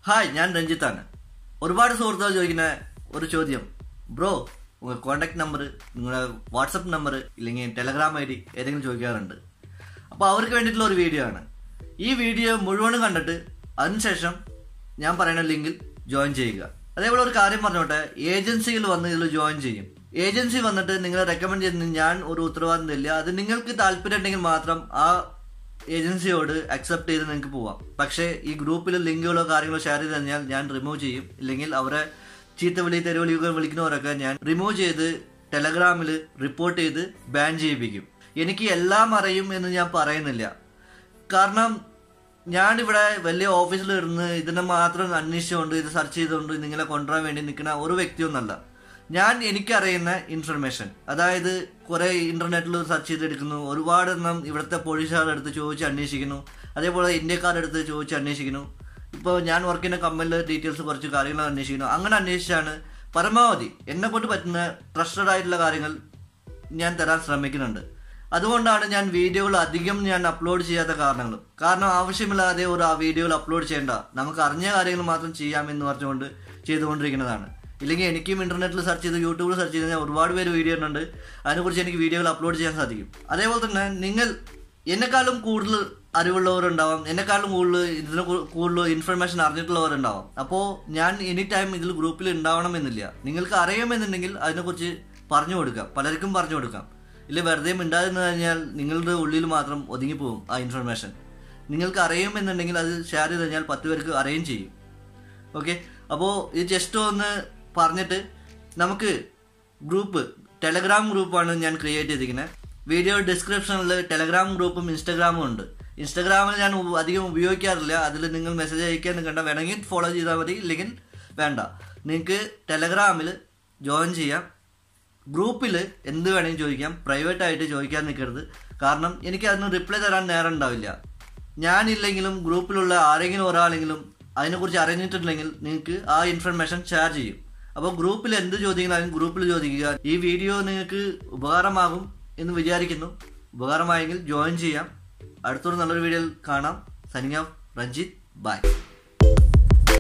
hi ഞാൻ രഞ്ജിത്താണ് ഒരുപാട് സുഹൃത്തുക്കൾ ചോദിക്കുന്ന ഒരു ചോദ്യം ബ്രോ ഉங்க കോണ്ടാക്ട് നമ്പർ നിങ്ങളുടെ വാട്സപ്പ് നമ്പർ ഇല്ലെങ്കിൽ ടെലഗ്രാം ഐ ഡി ഏതെങ്കിലും ചോദിക്കാറുണ്ട് അപ്പോൾ അവർക്ക് വേണ്ടിയിട്ടുള്ള ഒരു വീഡിയോ ആണ് ഈ വീഡിയോ മുഴുവനും കണ്ടിട്ട് അതിനുശേഷം ഞാൻ പറയുന്ന ലിങ്കിൽ ജോയിൻ ചെയ്യുക അതേപോലെ ഒരു കാര്യം പറഞ്ഞോട്ടെ ഏജൻസികൾ വന്ന് ഇതിൽ ജോയിൻ ചെയ്യും ഏജൻസി വന്നിട്ട് നിങ്ങളെ റെക്കമെൻഡ് ചെയ്യുന്ന ഞാൻ ഒരു ഉത്തരവാദിത്തം ഇല്ല അത് നിങ്ങൾക്ക് താല്പര്യം ഉണ്ടെങ്കിൽ മാത്രം ആ ഏജൻസിയോട് അക്സെപ്റ്റ് ചെയ്ത് നിങ്ങൾക്ക് പോവാം പക്ഷേ ഈ ഗ്രൂപ്പിൽ ലിങ്കുകളോ കാര്യങ്ങളോ ഷെയർ ചെയ്ത് കഴിഞ്ഞാൽ ഞാൻ റിമൂവ് ചെയ്യും ഇല്ലെങ്കിൽ അവരെ ചീത്തവിളി തെരുവിളികൾ വിളിക്കുന്നവരൊക്കെ ഞാൻ റിമൂവ് ചെയ്ത് ടെലഗ്രാമിൽ റിപ്പോർട്ട് ചെയ്ത് ബാൻ ചെയ്യിപ്പിക്കും എനിക്ക് എല്ലാം അറിയും എന്ന് ഞാൻ പറയുന്നില്ല കാരണം ഞാനിവിടെ വലിയ ഓഫീസിൽ ഇരുന്ന് ഇതിനെ മാത്രം അന്വേഷിച്ചുകൊണ്ട് ഇത് സെർച്ച് ചെയ്തുകൊണ്ട് നിങ്ങളെ കൊണ്ടുവരാൻ വേണ്ടി നിൽക്കുന്ന ഒരു വ്യക്തിയൊന്നല്ല ഞാൻ എനിക്കറിയുന്ന ഇൻഫർമേഷൻ അതായത് കുറെ ഇന്റർനെറ്റിൽ സെർച്ച് ചെയ്തെടുക്കുന്നു ഒരുപാട് എണ്ണം ഇവിടുത്തെ പോലീസുകാരുടെ അടുത്ത് ചോദിച്ച് അന്വേഷിക്കുന്നു അതേപോലെ ഇന്ത്യക്കാരുടെ അടുത്ത് ചോദിച്ച് അന്വേഷിക്കുന്നു ഇപ്പോൾ ഞാൻ വർക്ക് ചെയ്യുന്ന കമ്പനിയിലെ ഡീറ്റെയിൽസ് കുറച്ച് കാര്യങ്ങൾ അന്വേഷിക്കുന്നു അങ്ങനെ അന്വേഷിച്ചാണ് പരമാവധി എന്നെ കൊണ്ട് പറ്റുന്ന ട്രസ്റ്റഡ് ആയിട്ടുള്ള കാര്യങ്ങൾ ഞാൻ തരാൻ ശ്രമിക്കുന്നുണ്ട് അതുകൊണ്ടാണ് ഞാൻ വീഡിയോകൾ അധികം ഞാൻ അപ്ലോഡ് ചെയ്യാത്ത കാരണങ്ങൾ കാരണം ആവശ്യമില്ലാതെ ഒരു ആ വീഡിയോകൾ അപ്ലോഡ് ചെയ്യേണ്ട നമുക്ക് അറിഞ്ഞ കാര്യങ്ങൾ മാത്രം ചെയ്യാമെന്ന് പറഞ്ഞുകൊണ്ട് ചെയ്തുകൊണ്ടിരിക്കുന്നതാണ് ഇല്ലെങ്കിൽ എനിക്കും ഇന്റർനെറ്റിൽ സെർച്ച് ചെയ്ത് യൂട്യൂബിൽ സെർച്ച് ചെയ്ത് കഴിഞ്ഞാൽ ഒരുപാട് പേര് വീഡിയോ ഉണ്ട് അതിനെക്കുറിച്ച് എനിക്ക് വീഡിയോകൾ അപ്ലോഡ് ചെയ്യാൻ സാധിക്കും അതേപോലെ തന്നെ നിങ്ങൾ എന്നെക്കാളും കൂടുതൽ അറിവുള്ളവരുണ്ടാവാം എന്നെക്കാളും കൂടുതൽ ഇതിനെ കു- കൂടുതൽ ഇൻഫർമേഷൻ അറിഞ്ഞിട്ടുള്ളവരുണ്ടാവാം അപ്പോൾ ഞാൻ എനി ടൈം ഇതിൽ ഗ്രൂപ്പിൽ ഉണ്ടാവണമെന്നില്ല നിങ്ങൾക്ക് അറിയാമെന്നുണ്ടെങ്കിൽ അതിനെക്കുറിച്ച് പറഞ്ഞു കൊടുക്കാം പലർക്കും പറഞ്ഞു കൊടുക്കാം ഇല്ല വെറുതെ മിണ്ടാതിരുന്നു കഴിഞ്ഞാൽ നിങ്ങളുടെ ഉള്ളിൽ മാത്രം ഒതുങ്ങിപ്പോകും ആ ഇൻഫർമേഷൻ നിങ്ങൾക്ക് അറിയുമെന്നുണ്ടെങ്കിൽ അത് ഷെയർ ചെയ്ത് കഴിഞ്ഞാൽ പത്ത് പേർക്ക് അറിയുകയും ചെയ്യും ഓക്കെ അപ്പോൾ ഇത് ജസ്റ്റ് ഒന്ന് പറഞ്ഞിട്ട് നമുക്ക് ഗ്രൂപ്പ് ടെലഗ്രാം ഗ്രൂപ്പാണ് ഞാൻ ക്രിയേറ്റ് ചെയ്തിരിക്കുന്നത് വീഡിയോ ഡിസ്ക്രിപ്ഷനിൽ ടെലഗ്രാം ഗ്രൂപ്പും ഇൻസ്റ്റാഗ്രാമും ഉണ്ട് ഇൻസ്റ്റാഗ്രാമിൽ ഞാൻ ഉപ- അധികം ഉപയോഗിക്കാറില്ല അതിൽ നിങ്ങൾ മെസ്സേജ് അയക്കാൻ നിൽക്കണ്ട വേണമെങ്കിൽ ഫോളോ ചെയ്താൽ മതി ഇല്ലെങ്കിൽ വേണ്ട നിങ്ങൾക്ക് ടെലഗ്രാമിൽ ജോയിൻ ചെയ്യാം ഗ്രൂപ്പിൽ എന്ത് വേണമെങ്കിലും ചോദിക്കാം പ്രൈവറ്റ് ആയിട്ട് ചോദിക്കാൻ നിൽക്കരുത് കാരണം എനിക്ക് അതിന് റിപ്ലൈ തരാൻ നേരം ഉണ്ടാവില്ല ഞാനില്ലെങ്കിലും ഗ്രൂപ്പിലുള്ള ആരെങ്കിലും ഒരാളെങ്കിലും അതിനെക്കുറിച്ച് അറിഞ്ഞിട്ടുണ്ടെങ്കിൽ നിങ്ങൾക്ക് ആ ഇൻഫർമേഷൻ ഷെയർ ചെയ്യും അപ്പോൾ ഗ്രൂപ്പിൽ എന്ത് ചോദിക്കണമെങ്കിലും ഗ്രൂപ്പിൽ ചോദിക്കുക ഈ വീഡിയോ നിങ്ങൾക്ക് ഉപകാരമാകും എന്ന് വിചാരിക്കുന്നു ഉപകാരമായെങ്കിൽ ജോയിൻ ചെയ്യാം അടുത്തൊരു നല്ലൊരു വീഡിയോയിൽ കാണാം സനിങ് ഓഫ് രഞ്ജിത്ത് ബൈ